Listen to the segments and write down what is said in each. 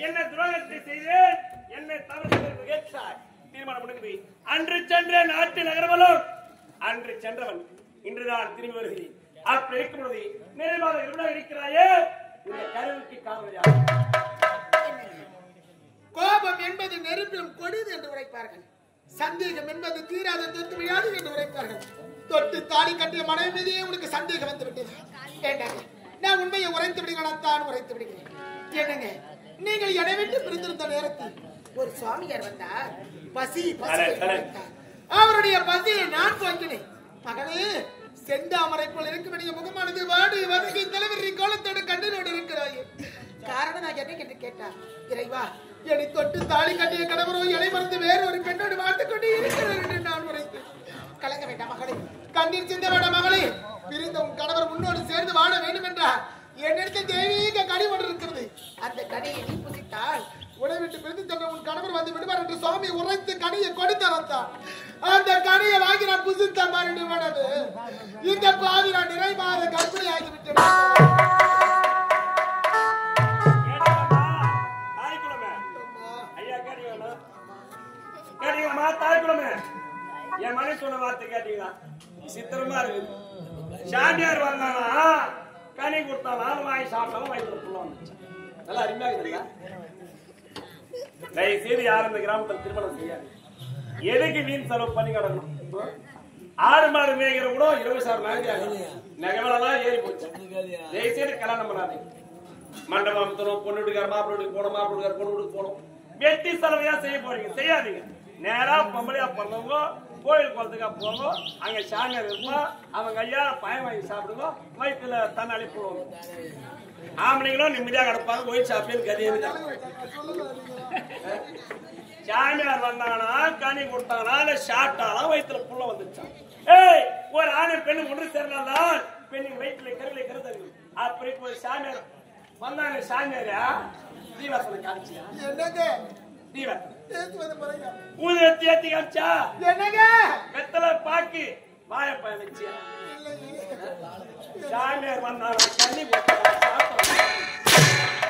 என்ன துரோகத்தை செய்தேன் என்ன தவறு செய்தேன் கேட்டாய் தீர்மானம் பண்ணுகிறது அன்று சென்ற நாட்டு நகரவலும் அன்று சென்றவன் இன்றுதான் திரும்பி வருகிறேன் அப்படி இருக்கும் பொழுது நிறைவாக எவ்வளவு இருக்கிறாயே இந்த கருவுக்கு காவல் யார் கோபம் என்பது நெருப்பிலும் கொடிது என்று உரைப்பார்கள் சந்தேகம் என்பது தீராத தொத்து விழாது என்று உரைப்பார்கள் தொட்டு தாலி கட்டிய மனைவி மீதே உனக்கு சந்தேகம் வந்து விட்டது வேண்டாங்க நான் உண்மையை உரைத்து விடுங்களாத்தான் உரைத்து விடுகிறேன் என்னங்க நீங்கள் என்னை விட்டு பிரிந்திருந்த நேரத்தில் ஒரு சுவாமியார் வந்தார் பசி பசி அட, என்று அட. உரைத்தார். அவருடைய பசியை நான் போக்கினேன் மகனே செந்தாமரை போல் இருக்கக்கூடிய முகமானது வாடி வதங்கி தலைவரி கோலத்தோடு கண்ணீரோடு இருக்கிறாயே காரணம் நான் என்ன என்று கேட்டார் இறைவா என்னை தொட்டு தாலி கட்டிய கணவரோ என்னை மறந்து வேறு ஒரு பெண்ணோடு வாழ்த்துக்கொண்டு இருக்கிறார் என்று நான் உரைத்தேன் கலங்க வேண்டாம் மகளே கண்ணீர் சிந்த வேண்டாம் மகளே பிரிந்த உன் கணவர் உன்னோடு சேர்ந்து வாழ வேண்டும் என்றார் என்னிடத்தில் தெய்வீக கனி ஒன்று இருக்கிறது அந்த கனியை நீ புசித்தால் உடை விட்டு பிரிந்து சென்ற உன் கணவர் வந்து விடுவார் என்று சுவாமி உரைத்து கனியை கொடுத்து வந்தார் அந்த கனியை வாங்கி நான் புசித்த மறுபடி மனது இந்த பாவி நான் நிறைமாத கர்ப்பிணி ஆகிவிட்டேன் கேட்டீங்களாம்மா? தாய்க்குளமே. ஐயா கேட்டீங்களா? கேட்டீங்களாம்மா? தாய்க்குளமே. என் மனைவி சொன்ன வார்த்தை கேட்டீங்களா சித்திரமா இருக்கு சாமியார் வந்தானா கனி கொடுத்தாலும் வாங்கி சாப்பிட்டாலும் வயிற்றுல புள்ள வந்துச்சு நல்லா அருமையா இருக்குதுல்ல தயவு செய்து யாரும் இந்த கிராமத்தில் திருமணம் செய்யாது எதுக்கு வீண் செலவு பண்ணி கிடக்கணும் ஆடு மாடு மேய்கிற கூட இருபது சார் நகவெல்லாம் ஏறி போச்சு தயவு செய்து கல்யாணம் பண்ணாதீங்க மண்டபம் அமுத்தணும் பொண்ணு வீட்டுக்கார மாப்பிள்ளை வீட்டுக்கு போகணும் மாப்பிள்ளை வீட்டுக்கார பொண்ணு வீட்டுக்கு போகணும் வெட்டி செலவையா செய்ய போறீங்க செய்யாதீங்க நேரா பொம்பளையா பண்ணவங்க கோயில் குளத்துக்கா போங்க அங்க சாமியார் இருக்கும் அவங்க ஐயா பயம் வாங்கி சாப்பிடுங்க வயிற்றுல தண்ணி அனுப்பிடுவாங்க ஆம்பளைங்களும் நிம்மதியா கிடப்பாங்க கோயில் சாப்பிட்டு கதையே சாமியார் வந்தானா கனி கொடுத்தானா இல்ல ஷாட்டானா வயிற்றுல புள்ள வந்துச்சான் ஏய் ஒரு ஆணு பெண்ணு ஒன்று சேர்ந்தால்தான் பெண்ணின் வயிற்றுல கருவில கருதல் அப்படி ஒரு சாமியார் வந்தாங்க சாமியாரா தீவாசனை காமிச்சியா என்னங்க தீவாசனை பேசுவது முறையா ஊதுவத்தி ஏத்தி காமிச்சா என்னங்க வெத்தலை பாக்கு வாழைப்பழ வச்சியா சாமியார் வந்தாங்க கண்ணி கொடுத்தாங்க சாப்பிட்டாங்க.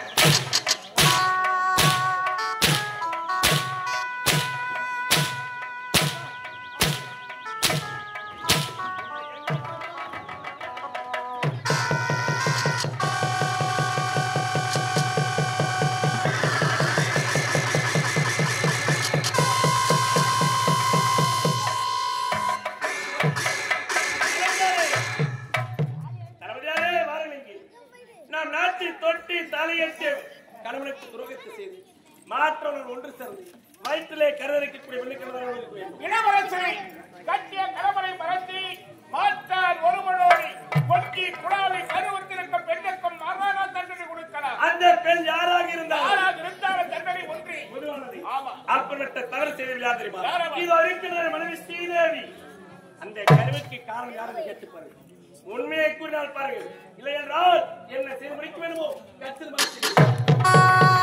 தளபதியாரே, வாருங்கள் இங்கே. நாம் நாட்டி தொட்டி தலையெட்டு கணவனுக்கு துரோகத்தை செய்து மாற்றவர்கள் ஒன்று சேர்ந்து வயிற்றிலே கருதரிக்கக்கூடிய வெள்ளிக்கிழமைகளுக்கு வேண்டும் இளவரசரை கட்டிய கணவனை மறந்து மாற்றார் ஒருவனோடு கொட்டி குழாவை கருவத்திருக்கும் பெண்ணுக்கும் மரண தண்டனை கொடுக்கலாம் அந்த பெண் யாராக இருந்தாலும் யாராக இருந்தாலும் தண்டனை ஒன்று பொதுவானது ஆமா. அப்படிப்பட்ட தவறு செய்து யார் தெரியுமா யாரம்மா? இதோ இருக்கிற மனைவி ஸ்ரீதேவி அந்த கருவுக்கு காரணம் யாருன்னு கேட்டு பாருங்க உண்மையை கூறினால் பாருங்க இல்லை என்றால் என்ன செய்து முடிக்க வேண்டுமோ கத்தில் மறைச்சு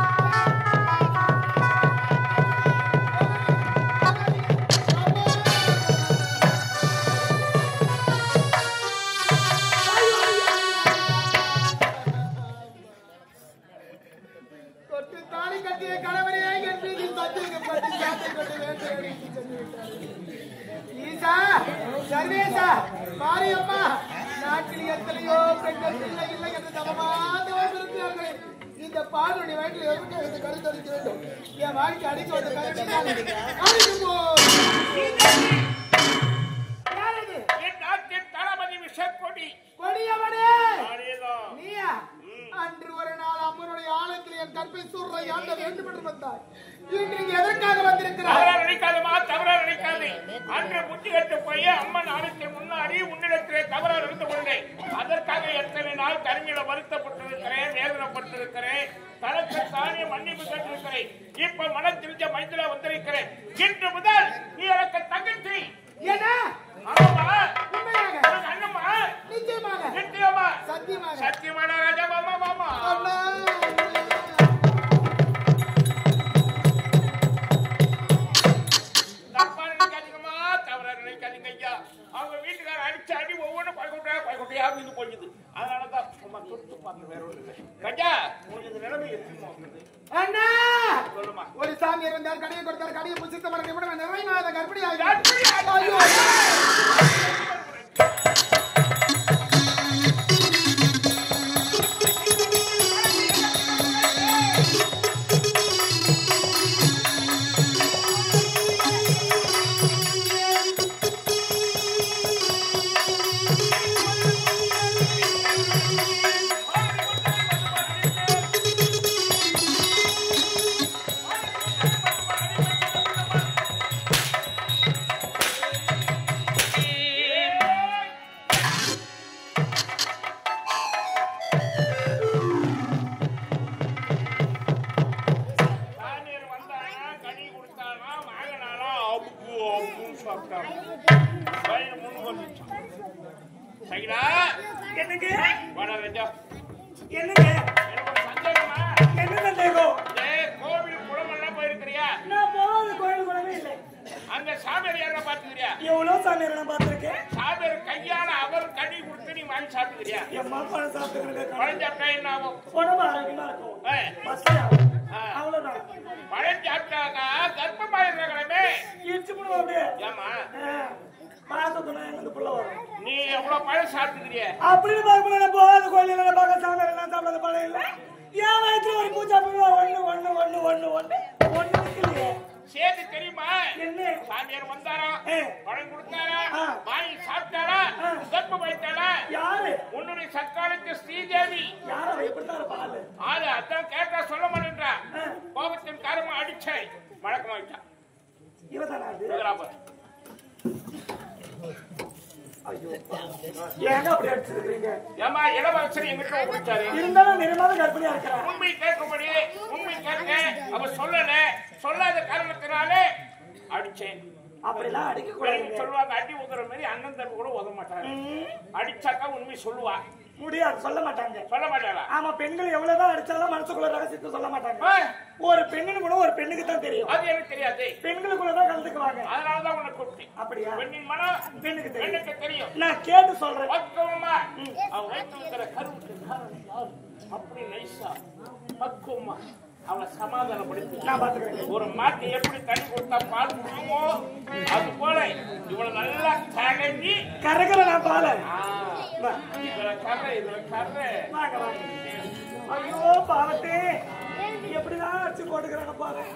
தொட்டு தாலி கட்டிய கணவரே என் மீது சந்தேகப்பட்டு சாட்டை கொண்டு வேண்டும் என்று சொல்லிவிட்டார். ஈசா சர்வேசா மாரியம்மா நாட்டில் எத்தனையோ பெண்கள் இல்லை இல்லை என்று தவமா தவம் இருக்கிறார்களே இந்த பாலுடைய வயிற்றில் எதுக்கு இந்த கருத்தரிக்க வேண்டும் என் வாழ்க்கை அடிக்க வந்த கருத்து அடிக்கும் போ யார் இது? என் நாட்டின் தளபதி விஷக்கொடி கொடியவனே அதேதான். நீயா அன்று ஒரு நாள் அம்மனுடைய ஆலயத்தில் என் கற்பை சூறை ஆண்ட வேண்டும் என்று வந்தாய் இன்று இங்கு எதற்காக வந்திருக்கிறாய் தவறா நினைக்காதமா தவறா நினைக்காதே அன்று முட்டி கட்டு போய் அம்மன் ஆலயத்தின் முன்னாடி உன்னிடத்திலே தவறா நடந்து கொண்டேன் அதற்காக எத்தனை நாள் கருமையில வருத்தப்பட்டிருக்கிறேன் வேதனைப்பட்டிருக்கிறேன் தனக்கு தானே மன்னிப்பு கேட்டிருக்கிறேன் இப்ப மனம் தெரிஞ்ச மைந்தில வந்திருக்கிறேன் இன்று முதல் நீ எனக்கு தங்கச்சி என்ன ஆமாமா உண்மையாக உனக்கு அண்ணம்மா நிச்சயமாக நிச்சயமா சத்தியமாக சத்தியமான ராஜா மாமா மாமா அண்ணா தப்பா நினைக்காதீங்கம்மா தவறா நினைக்காதீங்க ஐயா அவங்க வீட்டுக்கார அடிச்சு அடி ஒவ்வொன்றும் பயக்கொட்டையா பயக்கொட்டையா இது போயிடுது அதனாலதான் சும்மா தொட்டு பார்த்து வேற ஒண்ணு இல்லை கஜா உங்களுக்கு இந்த நிலைமை எப்படி இருக்குது அண்ணா சொல்லுமா ஒரு சாமி இருந்தார் கடையை கொடுத்தார் கடையை புசித்த மரத்தை விட நிறைய மாத கர்ப்பிணி கர்ப்பிணி ஐயோ சாமியார் வந்தானா கனி கொடுத்தானா வாங்கினானா அம்பு அம்புன்னு சாப்பிட்டான் வயிறு முன் வந்துச்சான் சரிடா என்னங்க வாடா ராஜா என்னங்க எனக்கு ஒரு சந்தேகமா என்ன சந்தேகம் ஏய், கோவில் குளமெல்லாம் போயிருக்கிறியா நான் போகாத கோயில் கூடவே இல்லை அங்க சாமியார் யாரா பாத்துக்கிறியா எவ்வளவு சாமியார் நான் பார்த்திருக்கேன் சாமியார் கையால அவர் கனி கொடுத்து நீ வாங்கி சாப்பிட்டுக்கிறியா எம்மா பழம் சாப்பிட்டுக்கிறேன் பழம் சாப்பிட்டா என்ன ஆகும் உடம்பு ஆரோக்கியமா இருக்கும் ஏய், பசியாகும் ஆ. அவ்வளவுதான் பழம் சாப்பிட்டாக்கா கர்ப்பமாயிருக்கிறமே இடிச்சு போடுவோம் அப்படியே ஏமா பார்த்ததுனா எங்க புள்ள வரும் நீ எவ்வளவு பழம் சாப்பிட்டுக்கிறிய அப்படின்னு பார்க்கணும் நான் போகாத கோயில் இல்லை பார்க்க சாமியார் எல்லாம் சாப்பிடாத பழம் இல்லை என் வயசுல ஒரு பூஜா பண்ணுவா ஒண்ணு ஒண்ணு ஒண்ணு ஒண்ணு ஒண்ணு ஒண்ணு இல்லையே சேது தெரியுமா என்ன சாமியார் வந்தாரா ஏ. பழம் கொடுத்தாரா ஆ. வாங்கி சாப்பிட்டாரா ஆ. கர்ப்பம் வைத்தாரா யாரு உன்னுடைய சக்காலத்து ஸ்ரீதேவி யார எப்படித்தான் இருப்பாள் ஆளு அதான் கேட்டா சொல்ல மாட்டேன்றா ஆ. கோபத்தின் காரமா அடிச்சை வழக்கமாயிட்டா இவதானா அது இதுகளாப்ப. ஏங்க அப்படி அடிச்சிருக்கீங்க ஏம்மா இளவரசர் எங்கிட்ட ஒப்படைச்சாரு இருந்தாலும் நிறமாத கர்ப்பிணியா இருக்கிறான் உண்மை கேட்கும்படி உண்மை கேட்க அவ சொல்லல சொல்லாத காரணத்தினாலே அடிச்சேன் அப்படிலாம் அடிக்க பெரியவங்க கூடாது சொல்லுவாங்க அடி உதுற மாதிரி அண்ணன் தம்பி கூட உத மாட்டாங்க அடிச்சாக்கா உண்மை சொல்லுவா முடியாது சொல்ல மாட்டாங்க சொல்ல மாட்டாளா ஆமா பெண்கள் எவ்வளவுதான் அடிச்சாலும் மனசுக்குள்ள ரகசியத்தை சொல்ல மாட்டாங்க ஆ, ஒரு பெண்ணின் குணம் ஒரு பெண்ணுக்கு தான் தெரியும் அது எனக்கு தெரியாது பெண்களுக்குள்ளதான் கலந்துக்குவாங்க அதனாலதான் உன்னை கூப்பிட்டேன் அப்படியா பெண்ணின் மனம் பெண்ணுக்கு தெரியும் பெண்ணுக்கு தெரியும் நான் கேட்டு சொல்றேன் பக்குவமா அவ வயிற்று இருக்கிற கருவுக்கு காரணம் யாரு அப்படி நைசா பக்குவமா அவளை சமாதானப்படுத்தி நான் பாத்துக்கிறேன் ஒரு மாட்டு எப்படி தண்ணி கொடுத்தா பால் குடிக்குமோ அது போல இவளை நல்லா கலங்கி கரகர நான் பால ஆ, இதுல கரை இதுல கரை வாங்க வாங்க ஐயோ பாவத்தே எப்படிதான் அடிச்சு போட்டுக்கிறாங்க பாரு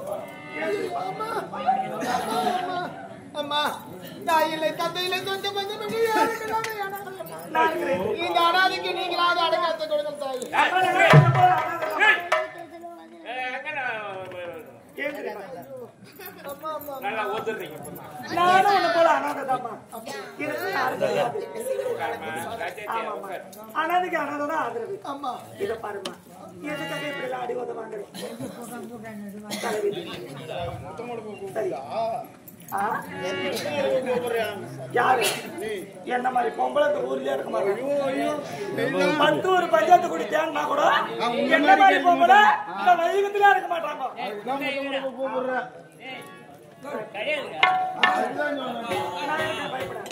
அம்மா தாய் இல்லை தந்தை இல்லை சொந்த பந்தம் இல்லை, யாரும் இல்லாத அனாதை அம்மா. நான் இருக்கிறேன். இந்த அனாதைக்கு நீங்களாவது அடங்காத்த கொடுங்கள் தாய் ஏய், அம்மா, நான் ஏய், இருக்கிறேன் போல, அனாதை ஏய். ஏய், எங்க நான், ஏன் தெரியுமா? அம்மா அம்மா நல்லா ஒதுறீங்க நானும் உன்னை போல அனாதைதாம்மா. எனக்கு யாரும் தெரியாது. ஆமாம்மா. அனாதைக்கு அனாதைதான் ஆதரவு. அம்மா இதை பாரும்மா. எதுக்காக இப்படி எல்லாம் அடி உத வாங்குறீங்க? தலைவிதி. சரி. ஆ? யாரு என்ன மாதிரி பொம்பளை இந்த ஊர்லயே இருக்க மாட்டாங்க பத்து ஒரு பஞ்சாயத்து குடி தேன்னா கூட என்ன மாதிரி பொம்பளை இந்த வைகத்திலே இருக்க மாட்டாங்க நான் எதுக்கு பயப்பட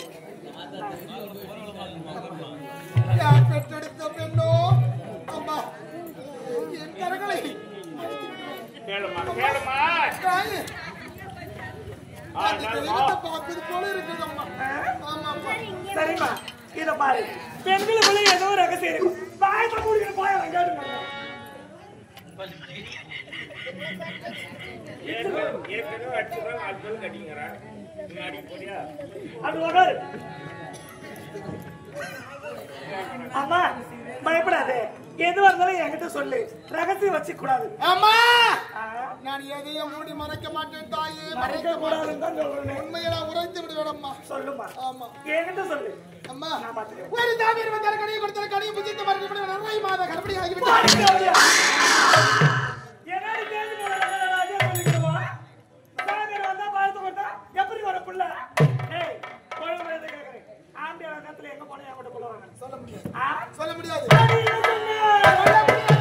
யார் பெற்றெடுத்த பெண்ணோ அம்மா என் கரங்களை கேளுமா கேளுமா தாய் ஆ, அந்த நான் தெய்வத்தை பார்ப்பது போல இருக்குது அம்மா ஆமா அம்மா சரிம்மா இத பாரு பெண்களுக்குள்ள ஏதோ ஒரு ரகசியம் இருக்கும் பாயத்தை கூடிய போய வெங்காயம் ஏற்கனவே ஏற்கனவே அடிச்சுதான் நாலு பேருக்கு அடிங்கிறான் நீ அடிக்க போறியா அது உடல் அம்மா பயப்படாத எதுவா இருந்தாலும் என்கிட்ட சொல்லு ரகசியம் வச்சுக்க கூடாது அம்மா ஆ, நான் எதையும் மூடி மறைக்க மாட்டேன் தாயே மறைக்க கூடாதுன்னு தான் சொல்றேன் உண்மையை நான் உரைத்து விடுவேன் அம்மா சொல்லுமா ஆமா என்கிட்ட சொல்லு அம்மா நான் பாத்துக்கிறேன் ஒரு தாமியர் வந்தார் கடையை கொடுத்தார் கடையை புதித்து மறைக்கப்பட நிறைய மாத கடுப்படி ஆகிவிட்டார் பாருங்க அப்படியா? என்னடி தேடி போற ராஜா சொல்லிக்கிடுவா? சாமியார் வந்தா பார்த்து கொடுத்தா எப்படி வர புள்ள? ஏய், ஒழுங்கு மரியாதை கேட்கிறேன். ஆம்பியார் நேரத்துல எங்க போனா என் கூட புள்ள வாங்க. சொல்ல முடியாது ஆ? சொல்ல முடியாது அடி, என்ன சொன்ன? சொல்ல முடியாது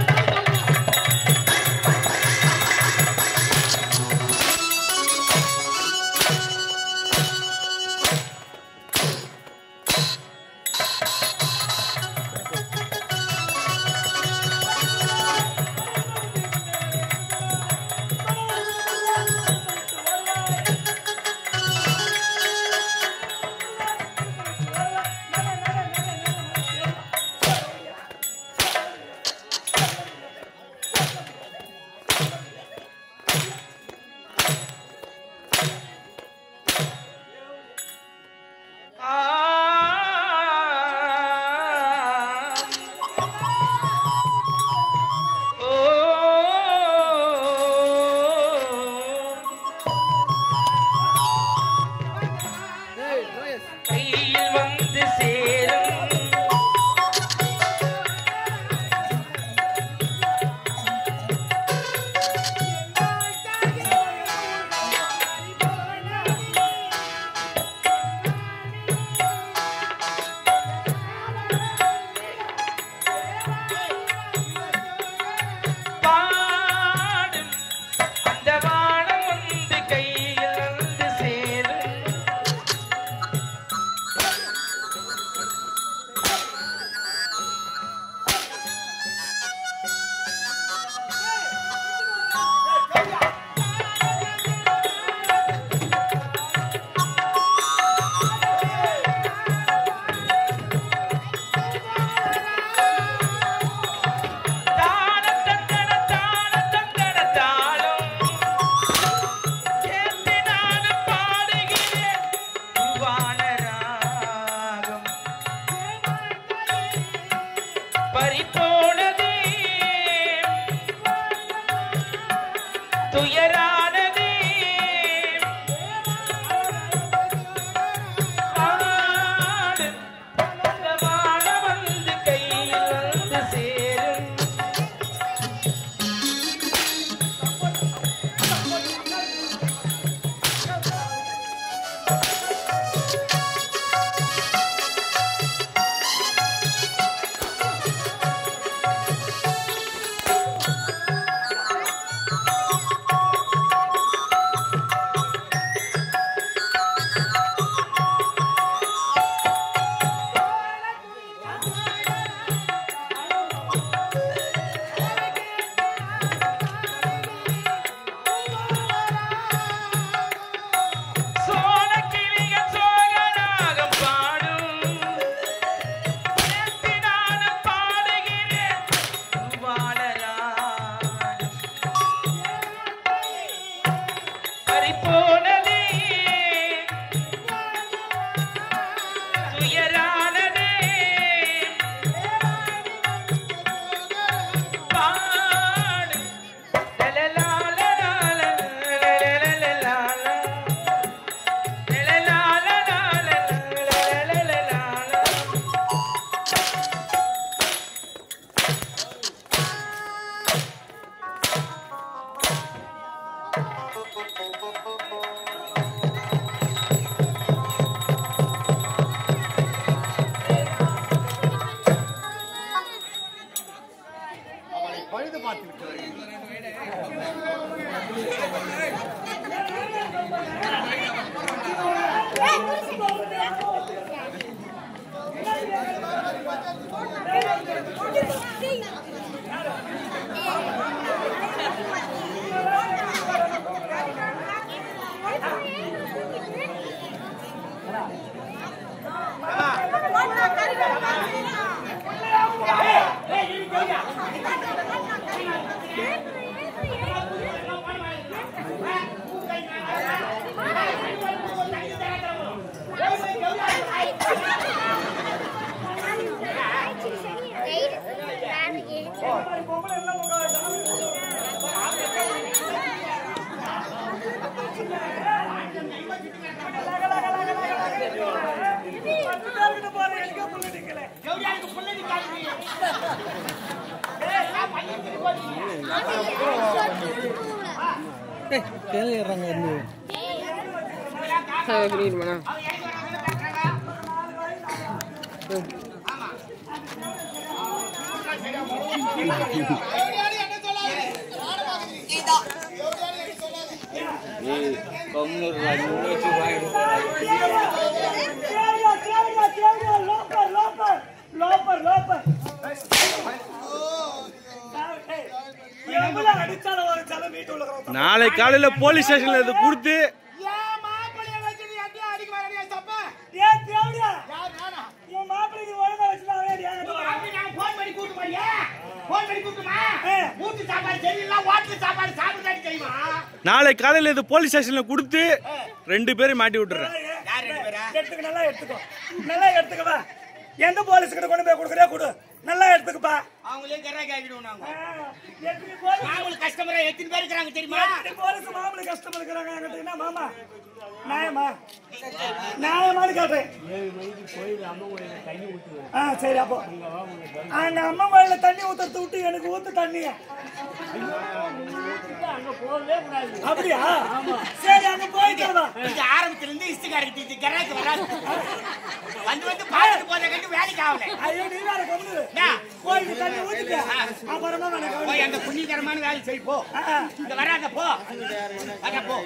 துயரானதே ஆடு அந்த வாழ வந்து கையில் வந்து சேரும் சோனக்கிளிய சோகராகம் பாடும் நானும் பாடுகிறேன் வாழராடும் பறிபோனதே துயரானதே பாடு லலலாலலால, லலலலால. நாளை காலையில போலீஸ் ஸ்டேஷன்ல இது கொடுத்து ஏன் மாப்பிள்ளைய வச்சு நீ அடி அடிக்க வரடியா தப்ப ஏன் தேவடியா யார் நானா உன் மாப்பிள்ளைக்கு ஒழுங்கா வச்சுதான் அப்படி நான் போன் பண்ணி கூட்டு போறியா போன் பண்ணி கூட்டுமா ஏ. வீட்டு சாப்பாடு சரியில்லை ஹோட்டல் சாப்பாடு சாப்பிட்டு தெரியுமா நாளை காலையில இது போலீஸ் ஸ்டேஷன்ல கொடுத்து ரெண்டு பேரும் மாட்டி விட்டுறேன் யார் ரெண்டு பேரா எடுத்துக்க நல்லா எடுத்துக்கோ நல்லா எடுத்துக்கவா எந்த போலீஸ் கிட்ட கொண்டு போய் கொடுக்குறியா கொடு நல்லா எடுத்துக்கப்பா அவங்களே கராக்கி ஆகிடுவோம் நாங்க எத்தனை போலீஸ் மாமூல் கஸ்டமரா எத்தனை பேர் இருக்கிறாங்க தெரியுமா எத்தனை போலீஸ் மாமூலு கஷ்டமா இருக்கிறாங்க என்கிட்ட என்ன மாமா நியாயமா நியாயமானு கேட்டேன் ஆ சரி அப்போ அங்க அம்மா கோயில தண்ணி ஊத்துறது விட்டு எனக்கு ஊத்து தண்ணிய அப்படியா சரி அங்க போயிட்டு வா இது ஆரம்பத்துல இருந்து இஸ்துக்காரருக்கு இது கராக்கி வராது வந்து வந்து பார்த்துட்டு போதை கண்டு வேலைக்கு ஆகல ஐயோ நீ வேற கம்முனு என்ன? கோயிலுக்கு தண்ணி ஊத்திக்க அப்புறமா நான் போய் கவனிக்கிறேன். அந்த புண்ணியகரமான வேலை செய் போ ஆ, ஆ. இங்க வராத போ வர போ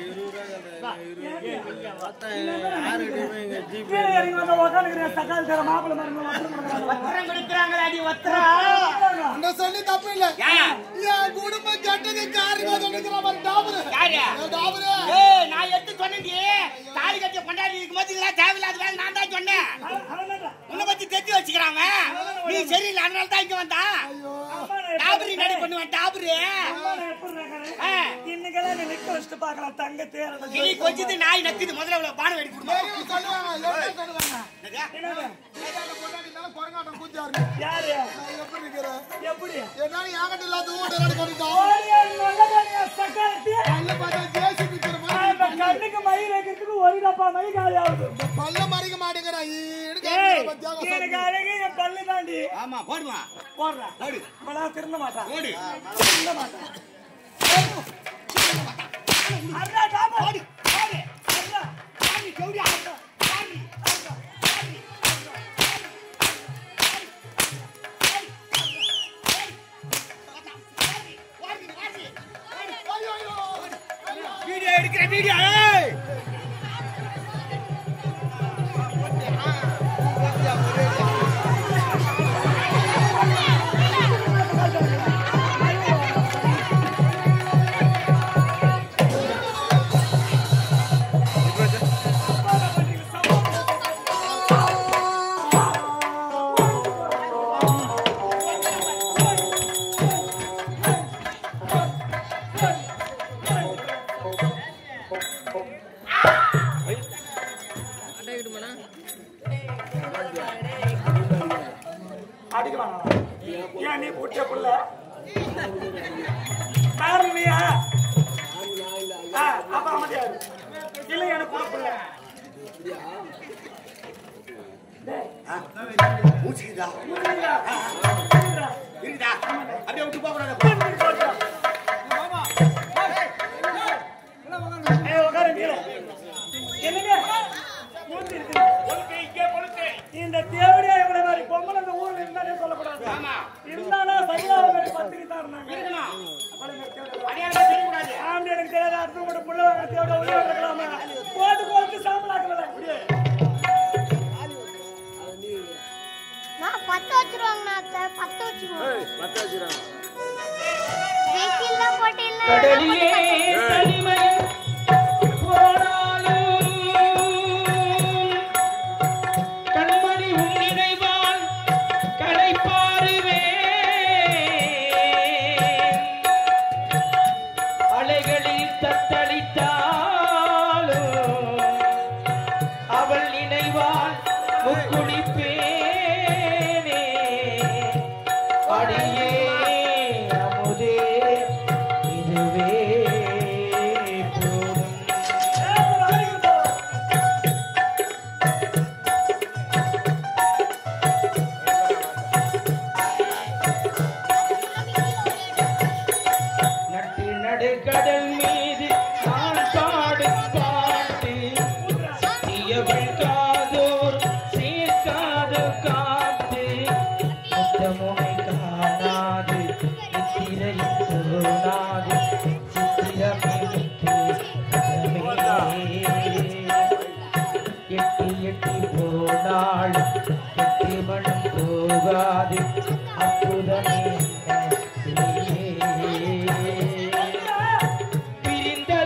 கீழே இறங்கி வந்து உக்காந்துக்கிறேன் தக்காளி தர மாப்பிள்ளை மருந்து மாப்பிள்ளை வத்திரம் கொடுக்குறாங்களா அடி வத்திரம் மருந்து சொல்லி தப்பு இல்ல ஏன்? என் குடும்பம் கெட்டது காரியமா சொல்லிக்கிற மாதிரி டாபரு யாரு? டாபரு ஏய், நான் எடுத்து சொன்னேன்டி. தாலி கட்டிய பொண்டாட்டி இருக்கும்போது இதெல்லாம் தேவையில்லாத வேலை நான் தான் சொன்னேன். உன்னை பத்தி தெரிஞ்சு வச்சுக்கிறாங்க. நீ சரியில்லை, அதனால தான் இங்க வந்தா. டாபரி நடி பண்ணுவேன், டாபரி. ஆ. இன்னைக்கெல்லாம் நீ நிக்க வச்சுட்டு பார்க்கலாம் தங்க தேர்தல் கிளி கொஞ்சிது, நாய் நக்குது. முதல்ல இவ்வளவு பானை வெடி கொடுமா. பெரியவங்க சொல்லுவாங்க என்ன சொல்லுவாங்க என்னது? ஏதாவது பொண்டாட்டி மேல குரங்காட்டம் கூத்தியாரு யாரு நான் எப்படி இருக்கிறேன் எப்படி என்னால யாங்கிட்ட இல்லாத ஊட்ட கட்டிட்டோம் ஓடியார் நல்ல சக்காலத்தி இருக்குதாப்பா மை காலி ஆகுது பல்ல மறைக்க மாட்டேங்கிறான் ஏய் எனக்கு அழகு என் பல்லு தாண்டி ஆமா போடுவான் போடுறேன் போடு இப்பெல்லாம் திருந்த மாட்டான் போடு திருந்த மாட்டான் அர்ரா தாமா ஓடு ஓடு அர்ரா சாமி கௌரி அர்ரா சாமி அர்ரா சாமி வீடியோ எடுக்கிற வீடியோ ஏய் அடிக்கலாம் ஏன் நீ புட்ட புள்ள காரணம் நீயா ஆ, அப்ப அமைதியா இரு. இல்லை எனக்கு கூட புள்ள மூச்சுக்குதா புரியுதா? இருக்குதா அப்படியே விட்டு போக கூடாது ஏய், உட்காரு கீழே. என்னங்க மூஞ்சி இருக்குது. கொளுத்து, இங்கே கொளுத்து. இந்த தேவடியா இவளை மாதிரி பொம்பளை இந்த ஊர்ல இருந்தாலே சொல்லக்கூடாது இருந்தாலும் சரியாக வேண்டி பத்திரிக்கை தான் இருந்தாங்க அப்படி இந்த தேவதை- அடையாளம் தெரியக்கூடாது. ஆம்பளை எனக்கு தெரியாத அடுத்து கூட புள்ள வாங்க தேவட உள்ள இருக்கலாமா போட்டு போட்டு சாம்பலாக்கல நான் பத்து வச்சிருவாங்க நான் அத்தை, பத்து வச்சிருவாங்க வெயிட்டில்லாம் போட்டு இல்லை கடலிலே தனிமை போனாலும் கண்மணி உன் நினைவால் களைப்பாருவேன் அலைகளில் தத்தளித்தாலும் அவள் நினைவால் முக்குளிப்பேனே அடியே அமுதே இதுவே போதும் நட்டு நடு கடல் மீது நான் பாடும் பாட்டு தீயவள் காதோர் சேர்க்காத காத்து முத்தமுனை காணாது நித்திரையும் தோணாது சித்திரமிக்கு எட்டி எட்டி போனாள் எட்டி மணம் போகாது அற்புதமே பிரிந்த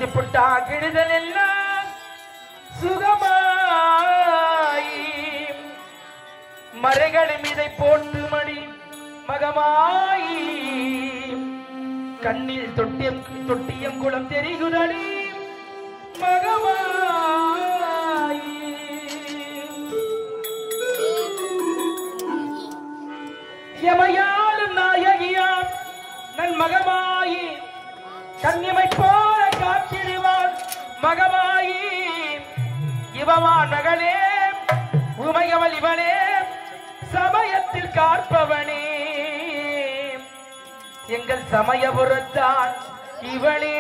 மாத்தி புட்டா கிடுதல் எல்லாம் சுகமாய் மறைகள் மீதை போட்டு மடி மகமாயி கண்ணில் தொட்டியம் தொட்டியம் குளம் தெரிகுதடி மகமாயி எமையாளும் நாயகியாம் நன் மகமாயி கண்ணிமை போல காத்திடுவாள் மகமாயி இவவான் மகளே உமையவள் இவனே சமயத்தில் காற்பவனே எங்கள் சமயபுரத்தான் இவளே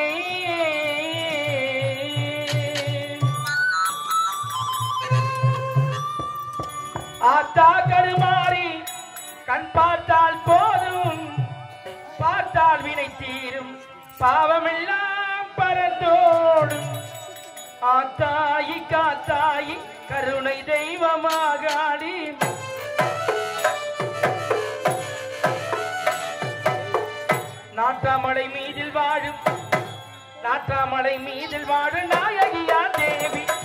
ஆத்தா கருமாறி கண் பார்த்தால் போதும் பார்த்தால் வினை தீரும் பாவமெல்லாம் பறந்தோடும் ஆத்தாயி காத்தாயி கருணை தெய்வமாகாடி நாட்டாமலை மீதில் வாழும் நாட்டாமலை மீதில் வாழும் நாயகியா தேவி